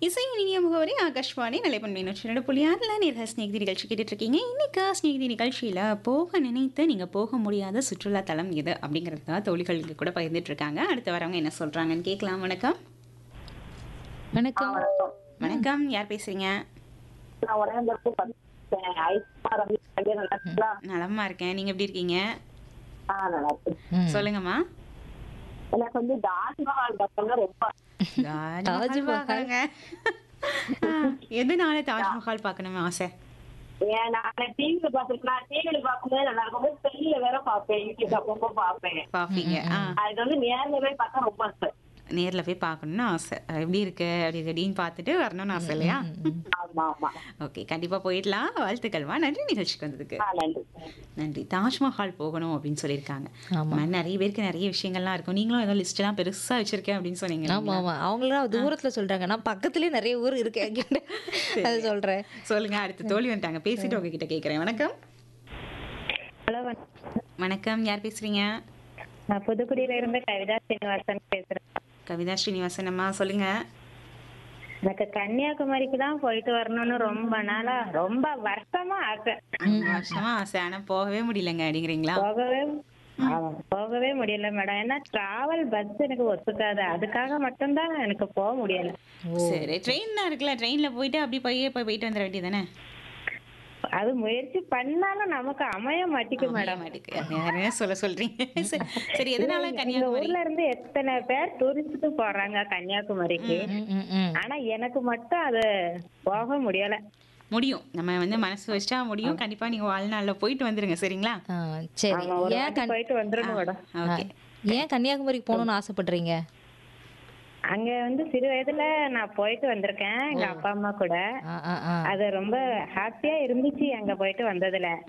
இசை இனிய முகவரி ஆகாஷ்வாணி நிலைப்பன் மீனோச்சியோட புள்ளியாரில் நேர்கள் ஸ்நேகிதி நிகழ்ச்சி கேட்டுட்டு இருக்கீங்க இன்னைக்கு ஸ்நேகிதி நிகழ்ச்சியில் போக நினைத்து நீங்கள் போக முடியாத சுற்றுலா தலம் எது அப்படிங்கிறத தோழிகளுக்கு கூட பகிர்ந்துட்டு இருக்காங்க அடுத்து வரவங்க என்ன சொல்கிறாங்கன்னு கேட்கலாம் வணக்கம் வணக்கம் வணக்கம் யார் பேசுறீங்க நான் உடனே படிச்சேன் ஐஸ்மா ரவி ஐயா நல்லா இருக்கீங்களா? நலமா இருக்கேன் நீங்கள் எப்படி இருக்கீங்க ஆ, நல்லா இருக்கு. ம். சொல்லுங்கம்மா எனக்கு வந்து தாஜ்மஹால் பக்கம்னா ரொம்ப தாஜ்மஹால் பார்க்கறேங்க. ஆ, எதனால தாஜ்மஹால் பார்க்கணும்னு ஆசை ஏன் நான் டிவில பாத்துருக்கேன் டிவில பார்க்கும்போது நல்லா இருக்கும் செல்லுல வேற பார்ப்பேன் யூடியூப் அப்பப்போ பார்ப்பேன் பார்ப்பீங்க ஆ அது வந்து நேர்ல போய் பார்த்தா ரொம்ப ஆசை நேரில் போய் பார்க்கணும்னு ஆசை எப்படி இருக்கு அப்படி அப்படின்னு பார்த்துட்டு வரணும்னு ஆசை இல்லையா ஆமா ஆமா ஓகே கண்டிப்பாக போயிடலாம் வாழ்த்துக்கள்மா நன்றி நிகழ்ச்சிக்கு வந்ததுக்கு ஆ, நன்றி நன்றி தாஜ்மஹால் போகணும் அப்படின்னு சொல்லியிருக்காங்க ஆமா. இந்த மாதிரி நிறைய பேருக்கு நிறைய விஷயங்கள்லாம் இருக்கும் நீங்களும் ஏதோ லிஸ்ட்லாம் பெருசாக வச்சிருக்கேன் அப்படின்னு சொன்னீங்க ஆமா ஆமா அவங்களாம் தூரத்துல சொல்றாங்க நான் பக்கத்துலயே நிறைய ஊர் இருக்கு என்கிட்ட அது சொல்றேன் சொல்லுங்க அடுத்து தோல்வி வந்துட்டாங்க பேசிட்டு உங்ககிட்ட கேட்குறேன் வணக்கம் ஹலோ வணக்கம் யார் பேசுறீங்க நான் புதுக்குடியில இருந்து கவிதா சீனிவாசன் பேசுறேன் கவிதா ஸ்ரீனிவாசன் அம்மா சொல்லுங்க எனக்கு கன்னியாகுமரிக்கு தான் போயிட்டு வரணும்னு ரொம்ப நாளா ரொம்ப வருஷமா ஆசை வருஷமா ஆசை ஆனால் போகவே முடியலங்க அப்படிங்கிறீங்களா போகவே ஆமா, போகவே முடியல மேடம் ஏன்னா டிராவல் பஸ் எனக்கு ஒத்துக்காது அதுக்காக மட்டும்தான் எனக்கு போக முடியல சரி ட்ரெயின் தான் இருக்குல்ல ட்ரெயினில் போயிட்டு அப்படி போய் போய் போயிட்டு வந்துட வேண்டியதானே அது முயற்சி பண்ணாலும் நமக்கு அமைய மாட்டேங்குது மேடம் மாட்டுக்கு யாரையா சொல்ல சொல்றீங்க சரி, சரி எதனால எங்க கன்னியாகுமரி ஊர்ல இருந்து எத்தனை பேர் டூரிஸ்டுக்கு போறாங்க கன்னியாகுமரிக்கு ம், ம், ம். ஆனா எனக்கு மட்டும் அது போக முடியல முடியும் நம்ம வந்து மனசு வச்சா முடியும் கண்டிப்பா நீங்க வாழ்நாள்ல போயிட்டு வந்துருங்க சரிங்களா ஆ, சரி ஆமா, ஒரு ஏன் வாட்டி கன்- போயிட்டு வந்துடணும் மேடம் ஓகே ஏன் கன்னியாகுமரிக்கு போகணும்னு ஆசைப்படுறீங்க அங்க வந்து சிறு வயதுல நான் போயிட்டு வந்திருக்கேன் எங்க அப்பா அம்மா கூட ஆ, ஆ, ஆ. அது ரொம்ப ஹாப்பியா இருந்துச்சு அங்க போயிட்டு வந்ததுல